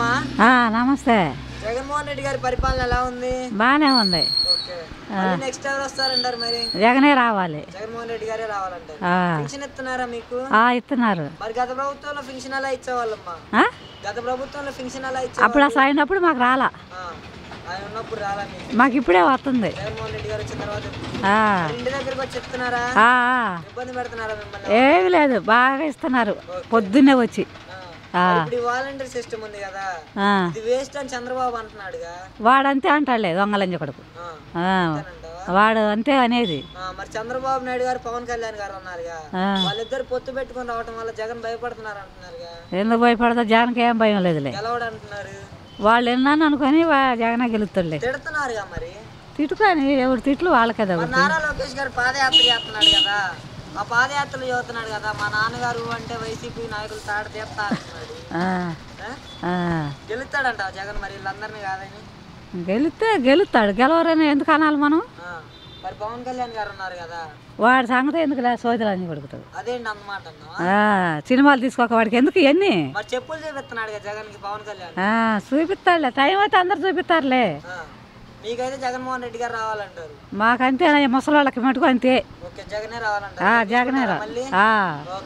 అమ్మా ఆ, నమస్తే జగన్మోహన్ రెడ్డి గారి పరిపాలన ఎలా ఉంది బాగానే ఉంది ఓకే మళ్ళీ నెక్స్ట్ ఎవరు వస్తారంటారు మరి జగనే రావాలి జగన్మోహన్ రెడ్డి గారే రావాలంటారు ఆ, పెన్షన్ ఇస్తున్నారా మీకు ఆ, ఇస్తున్నారు మరి గత ప్రభుత్వంలో పెన్షన్ అలా ఇచ్చేవాళ్ళమ్మా ఆ? గత ప్రభుత్వంలో పెన్షన్ అలా అప్పుడు ఇచ్చేవాళ్ళు అసలు అయినప్పుడు మాకు రాలా ఆ, ఆయన ఉన్నప్పుడు రాలా మీకు మాకు ఇప్పుడే వస్తుంది జగన్మోహన్ రెడ్డి గారు వచ్చిన తర్వాత ఆ, మరి ఇంటి దగ్గరికి వచ్చి చెప్తున్నారా ఆ, ఆ. ఇబ్బంది పెడుతున్నారా మిమ్మల్ని ఏమీ లేదు బాగా ఇస్తున్నారు పొద్దున్నే వచ్చి ఆ. మరి ఇప్పుడు ఈ వాలంటీర్ సిస్టమ్ ఉంది కదా ఆ, ఇది వేస్ట్ అని చంద్రబాబు అంటున్నాడుగా వాడంతే అంటాడులే దొంగలంజ కొడుకు ఆ, ఆ, అంతేనంటావా? వాడు అంతే అనేది ఆ, మరి చంద్రబాబు నాయుడు గారు పవన్ కళ్యాణ్ గారు ఉన్నారుగా ఆ. వాళ్ళిద్దరు పొత్తు పెట్టుకొని రావటం వల్ల జగన్ భయపడుతున్నారు అంటున్నారుగా ఎందుకు భయపడతా జగన్కి ఏం భయం లేదులే గెలవడు అంటున్నారు వాళ్ళు విన్నాను అనుకొని వా- జగనే గెలుతుడులే తిడుతున్నారుగా మరి తిట్టుకొని ఎవరు తిట్లు వాళ్ళకే మరి తగ్గుతుంది నారా లోకేష్ గారు పాదయాత్ర చేస్తున్నాడు కదా ఆ పాదయాత్రలు చదువుతున్నాడు కదా మా నాన్నగారు అంటే వైసీపీ నాయకులు తాడు తీస్తా అంటున్నాడు ఆ, ఆ? ఆ. గెలుస్తాడంట జగన్ మరి వీళ్ళందరినీ కాదని గెలిస్తే గెలుస్తాడు గెలవరని ఎందుకు అనాలి మనం ఆ. మరి పవన్ కళ్యాణ్ గారు ఉన్నారు కదా వాడి సంగతి ఎందుకు లే సోదరులని కొడుకుతాడు అదేంటి అన్నమాట అన్నావా ఆ, సినిమాలు తీసుకోక వాడికి ఎందుకు ఇవన్నీ మరి చెప్పులు చూపిస్తున్నాడు కదా జగన్ కి పవన్ కళ్యాణ్ ఆ, చూపిస్తాడులే టైం అయితే అందరు చూపిస్తారులే ఆ. మీకైతే జగన్మోహన్ రెడ్డి గారు రావాలంటారు మాకంతే ముసలి వాళ్ళకి మటుకు అంతే ఓకే జగనే రావాలంటారు ఆ, జగనే రా మళ్ళీ ఆ. ఓకే